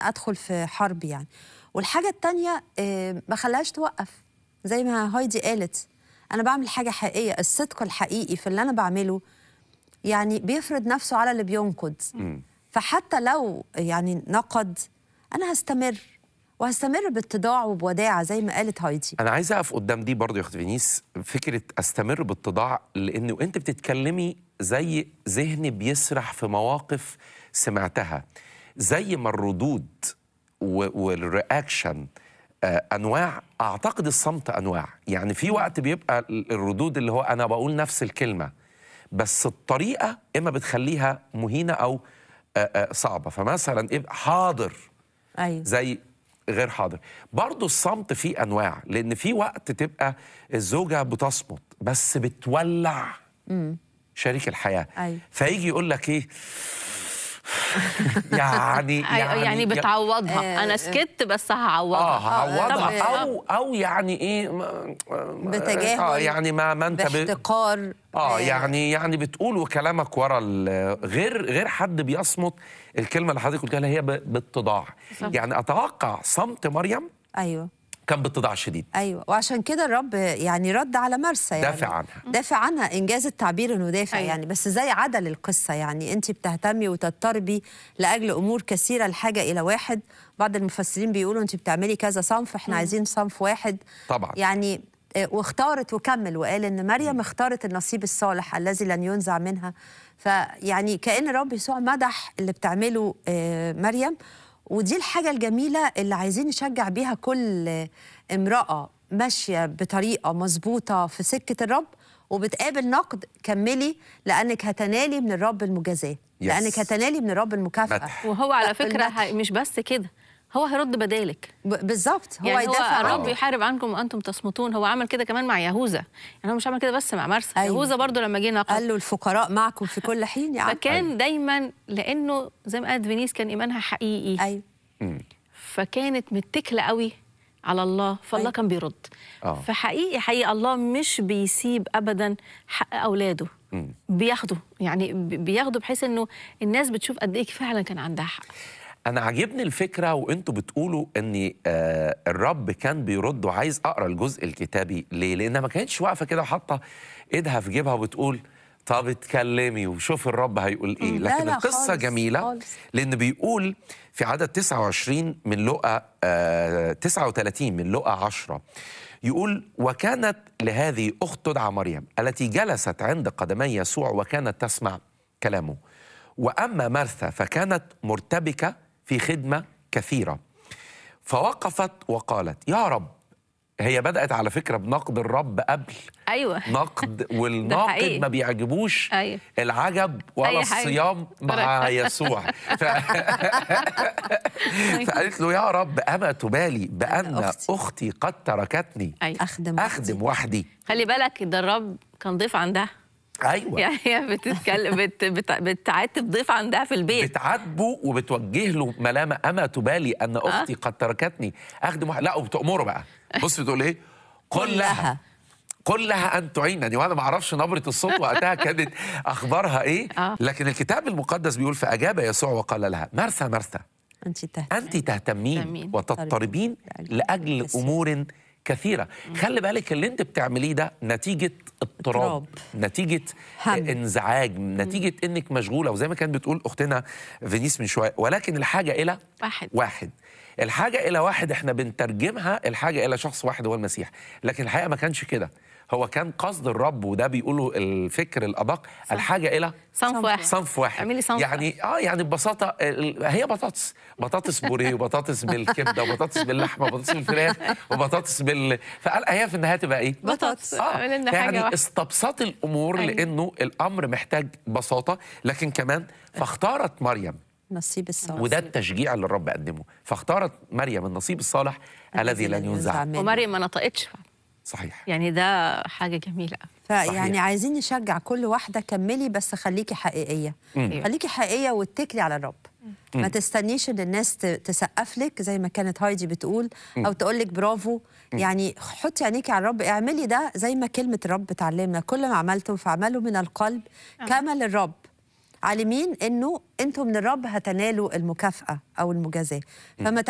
ادخل في حرب يعني والحاجه التانية آه، ما خلاهاش توقف زي ما هايدي قالت انا بعمل حاجه حقيقيه الصدق الحقيقي في اللي انا بعمله يعني بيفرض نفسه على اللي بينقد فحتى لو يعني نقد انا هستمر وهستمر باتضاع وبوداعه زي ما قالت هايدي انا عايز اقف قدام دي برضو يا اخت فينيس فكره استمر بالتضاع لانه انت بتتكلمي زي ذهني بيسرح في مواقف سمعتها زي ما الردود و- والرياكشن آه، انواع اعتقد الصمت انواع يعني في وقت بيبقى ال- الردود اللي هو انا بقول نفس الكلمه بس الطريقه اما بتخليها مهينه او آه، آه، صعبه فمثلا يبقى حاضر ايوه زي غير حاضر برضو الصمت فيه انواع لان في وقت تبقى الزوجه بتصمت بس بتولع شريك الحياه أيوة. فيجي يقول لك ايه يعني يعني, يعني يعني بتعوضها آه، انا سكت بس هعوضها اه هعوضها طب- او او يعني ايه ما- ما- بتجاهل اه يعني ما ما انت ب... باحتقار اه يعني يعني بتقول وكلامك ورا ال- غير غير حد بيصمت الكلمه اللي حضرتك قلتها لها هي ب- باتضاع يعني اتوقع صمت مريم ايوه كان باتضاع شديد ايوه وعشان كده الرب يعني رد على مرسى يعني دافع عنها. دافع عنها انجاز التعبير انه دافع أيوة. يعني بس زي عدل القصه يعني انت بتهتمي وتضطربي لاجل امور كثيره الحاجه الى واحد بعض المفسرين بيقولوا انت بتعملي كذا صنف احنا عايزين صنف واحد طبعا. يعني آه، واختارت وكمل وقال ان مريم اختارت النصيب الصالح الذي لن ينزع منها فيعني كان الرب يسوع مدح اللي بتعمله آه، مريم ودي الحاجة الجميلة اللي عايزين نشجع بيها كل امرأة ماشية بطريقة مظبوطة في سكة الرب وبتقابل نقد كملي لأنك هتنالي من الرب المجازاة Yes. لأنك هتنالي من الرب المكافأة مدح. وهو على فكره المدح. هي- مش بس كده هو هيرد بدالك ب- بالظبط هو يعني هو يدافع الرب عنك. يحارب عنكم وانتم تصمتون هو عمل كده كمان مع يهوذا يعني هو مش عمل كده بس مع مرسى أيوة. يهوذا برضو لما جه نقد قال له الفقراء معكم في كل حين يا عم فكان دايما لانه زي ما قالت فينيس كان ايمانها حقيقي أيوة فكانت متكله قوي على الله فالله أيوة. كان بيرد آه. فحقيقي حقيقي الله مش بيسيب ابدا حق اولاده بياخده يعني بي- بياخده بحيث انه الناس بتشوف قد ايه فعلا كان عندها حق انا عاجبني الفكره وانتوا بتقولوا ان آه الرب كان بيرد وعايز اقرا الجزء الكتابي ليه لانها ما كانتش واقفه كده وحاطه ايدها في جيبها وبتقول طب اتكلمي وشوف الرب هيقول ايه لا لكن لا القصه خالص، جميله خالص. لان بيقول في عدد 29 من لقا آه 39 من لقا 10 يقول وكانت لهذه اخت تدعى مريم التي جلست عند قدمي يسوع وكانت تسمع كلامه واما مرثا فكانت مرتبكه في خدمه كثيره فوقفت وقالت يا رب هي بدات على فكره بنقد الرب قبل ايوه نقد ده والناقد حقيقي. ما بيعجبوش أيوة. العجب ولا أي حاجة. الصيام مع يسوع ف... فقالت له يا رب أما تبالي بأن أختي. أختي قد تركتني أيوة. أخدم أخدم وحدي خلي بالك ده الرب كان ضيف عندها أيوة يعني هي بتتكلم بت بت بتعاتب ضيف عندها في البيت بتعاتبه وبتوجه له ملامه اما تبالي ان اختي قد تركتني اخدم واحد لا وبتامره بقى بص بتقول ايه قل لها قل لها ان تعينني وانا ما اعرفش نبره الصوت وقتها كانت اخبارها ايه آه. لكن الكتاب المقدس بيقول فاجاب يسوع وقال لها مرثا مرثا أنت تهتم انت تهتمين تهتمين. وتضطربين لأجل لاجل كثير. امور كثيره خلي بالك اللي انت بتعمليه ده نتيجه اضطراب اضطراب. نتيجه هم. انزعاج نتيجه انك مشغوله وزي ما كانت بتقول اختنا فينيس من شويه ولكن الحاجه الى واحد. واحد الحاجه الى واحد احنا بنترجمها الحاجه الى شخص واحد هو المسيح لكن الحقيقه ما كانش كده هو كان قصد الرب وده بيقولوا الفكر الادق الحاجه الى صنف واحد صنف واحد اعملي صنف يعني اه يعني ببساطه ال- هي بطاطس بطاطس بوريه وبطاطس بالكبده وبطاطس باللحمه وبطاطس بالفراخ وبطاطس بال فقال هي في النهايه تبقى ايه؟ بطاطس. اعمل لنا حاجة يعني واحدة. استبسط الامور أيوة. لانه الامر محتاج بساطه لكن كمان فاختارت مريم نصيب الصالح وده التشجيع اللي الرب قدمه فاختارت مريم النصيب الصالح الذي لن ينزع منه. ومريم ما نطقتش صحيح يعني ده حاجه جميله قوي فيعني صحيح. عايزين نشجع كل واحده كملي بس خليكي حقيقيه أيوة. خليكي حقيقيه واتكلي على الرب ما تستنيش ان الناس ت- تسقف لك زي ما كانت هايدي بتقول او تقول لك برافو يعني حطي عينيكي على الرب اعملي ده زي ما كلمه الرب تعلمنا كل ما عملتم فاعملوا من القلب كما للرب عالمين انه انتم من الرب هتنالوا المكافاه او المجازاه فما